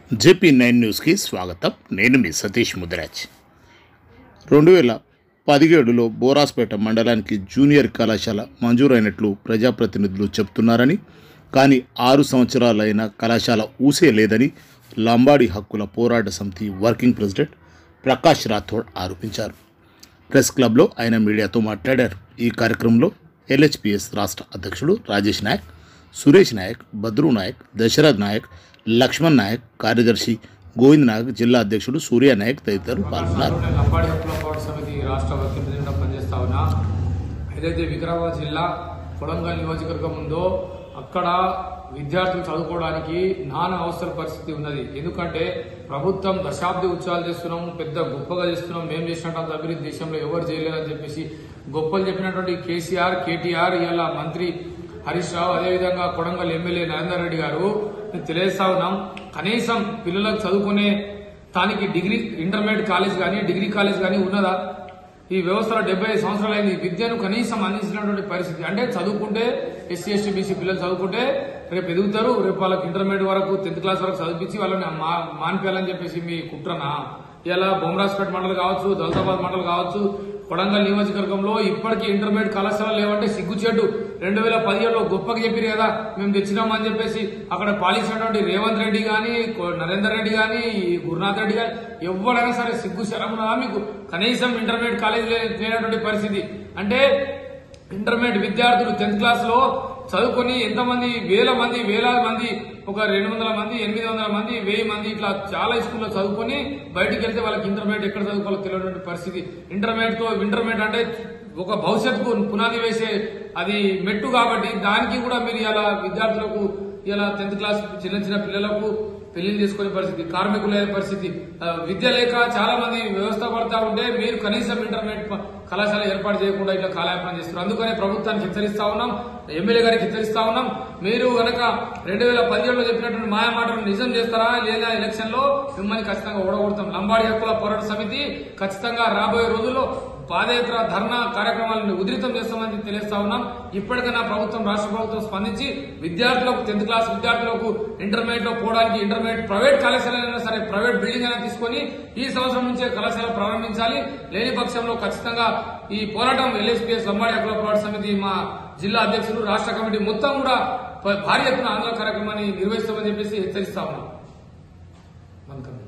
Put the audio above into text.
JP nine న్యూస్కి స్వాగతం నేను మీ సతీష్ ముదిరాజ్ రెండు వేల పదిహేడులో బోరాస్పేట మండలానికి జూనియర్ కళాశాల మంజూరైనట్లు ప్రజాప్రతినిధులు చెబుతున్నారని కానీ ఆరు సంవత్సరాలైన కళాశాల ఊసే లేదని లంబాడి హక్కుల పోరాట సమితి వర్కింగ్ ప్రెసిడెంట్ ప్రకాష్ రాథోడ్ ఆరోపించారు ప్రెస్ క్లబ్లో ఆయన మీడియాతో మాట్లాడారు ఈ కార్యక్రమంలో ఎల్హెచ్పిఎస్ రాష్ట్ర అధ్యక్షుడు రాజేష్ నాయక్ సురేష్ నాయక్ బద్రు నాయక్ దశరథ్ నాయక్ లక్ష్మణ్ నాయక్ కార్యదర్శి గోవింద్ నాయక్ జిల్లా అధ్యక్షుడు సూర్య నాయక్ తదితరులు పాల్గొన్నారు నేను లంబాడి హక్కుల పోరాట సమితి రాష్ట్ర వర్కింగ్ ప్రెసిడెంట్గా పనిచేస్తా ఉన్నా ఏదైతే వికారాబాద్ జిల్లా కొడంగల్ నియోజకవర్గం ఉందో అక్కడ విద్యార్థులు చదువుకోవడానికి నానా అవసర పరిస్థితి ఉన్నది ఎందుకంటే ప్రభుత్వం దశాబ్ది ఉత్సవాలు చేస్తున్నాం పెద్ద గొప్పగా చేస్తున్నాం మేము చేసినట్టు అభివృద్ధి దేశంలో ఎవరు చేయలేదని చెప్పేసి గొప్పలు చెప్పినటువంటి కేసీఆర్ కేటీఆర్ ఇలా మంత్రి హరీష్ రావు అదేవిధంగా కొడంగల్ ఎమ్మెల్యే నరేందర్ రెడ్డి గారు మేము తెలియజేస్తా ఉన్నాం కనీసం పిల్లలకు చదువుకునే దానికి డిగ్రీ ఇంటర్మీడియట్ కాలేజ్ కానీ డిగ్రీ కాలేజ్ కానీ ఉన్నదా ఈ వ్యవస్థలో డెబ్బై ఐదు సంవత్సరాలైంది విద్యను కనీసం అందించినటువంటి పరిస్థితి అంటే చదువుకుంటే ఎస్సీ ఎస్టీ బీసీ పిల్లలు చదువుకుంటే రేపు ఎదుగుతారు రేపు వాళ్ళకి ఇంటర్మీడియట్ వరకు టెన్త్ క్లాస్ వరకు చదివించి వాళ్ళని మా- మానిపేయాలని చెప్పేసి మీ కుట్రనా ఇలా బొమ్మరాజ్పేట మండలి కావచ్చు దౌలతాబాద్ మండలి కావచ్చు కొడంగల్ నియోజకవర్గంలో ఇప్పటికీ ఇంటర్మీడియట్ కళాశాల లేవంటే సిగ్గుచేటు రెండు వేల పదిహేడులో గొప్పగా చెప్పారు కదా మేము తెచ్చినామని చెప్పేసి అక్కడ పాలించినటువంటి రేవంత్ రెడ్డి గాని కో- నరేందర్ రెడ్డి గాని ఈ గురునాథ్ రెడ్డి గాని ఎవరైనా సరే సిగ్గు శరమునా మీకు కనీసం ఇంటర్మీడియట్ కాలేజ్ లేనటువంటి పరిస్థితి అంటే ఇంటర్మీడియట్ విద్యార్థులు టెన్త్ క్లాస్ లో చదువుకొని ఎంతమంది వేల మంది వేలాది మంది ఒక రెండు వందల మంది ఎనిమిది వందల మంది వెయ్యి మంది ఇట్లా చాలా స్కూల్లో చదువుకొని బయటికి వెళ్తే వాళ్ళకి ఇంటర్మీడియట్ ఎక్కడ చదువుకోవాలో తెలియనటువంటి పరిస్థితి ఇంటర్మీడియట్ తో ఇంటర్మీడియట్ అంటే ఒక భవిష్యత్తుకు పునాది వేసే అది మెట్టు కాబట్టి దానికి కూడా మీరు ఇలా విద్యార్థులకు ఇలా టెన్త్ క్లాస్ చిన్న చిన్న పిల్లలకు పెళ్లిళ్ళు చేసుకునే పరిస్థితి కార్మికులైన పరిస్థితి ఆ, విద్య లేక చాలా మంది వ్యవస్థ పడతా ఉంటే మీరు కనీసం ఇంటర్మీడియట్ ప- కళాశాల ఏర్పాటు చేయకుండా ఇట్లా కాలయాపన చేస్తారు అందుకనే ప్రభుత్వానికి హెచ్చరిస్తా ఉన్నాం ఎమ్మెల్యే గారికి హెచ్చరిస్తా ఉన్నాం మీరు గనక రెండు వేల పదిహేడులో చెప్పినటువంటి మాయ మాటలు నిజం చేస్తారా లేదా ఎలక్షన్ లో మిమ్మల్ని ఖచ్చితంగా ఓడగొడతాం లంబాడి హక్కుల పోరాట సమితి ఖచ్చితంగా రాబోయే రోజుల్లో పాదయాత్ర ధర్నా కార్యక్రమాలను ఉధృతం చేస్తామని తెలియజేస్తా ఉన్నాం ఇప్పటికైనా ప్రభుత్వం రాష్ట్ర ప్రభుత్వం స్పందించి విద్యార్థులకు టెన్త్ క్లాస్ విద్యార్థులకు ఇంటర్మీడియట్ లో పోవడానికి ఇంటర్మీడియట్ ప్రైవేట్ కళాశాల అయినా సరే ప్రైవేట్ బిల్డింగ్ అయినా తీసుకొని ఈ సంవత్సరం నుంచే కళాశాల ప్రారంభించాలి లేని పక్షంలో ఖచ్చితంగా ఈ పోరాటం ఎల్ఎస్పీఎస్ లంబాడి హక్కుల పోరాట సమితి మా జిల్లా అధ్యక్షులు రాష్ట్ర కమిటీ మొత్తం కూడా భారీ ఎత్తున ఆందోళన కార్యక్రమాన్ని నిర్వహిస్తామని చెప్పేసి హెచ్చరిస్తా ఉన్నాం మనకన్నా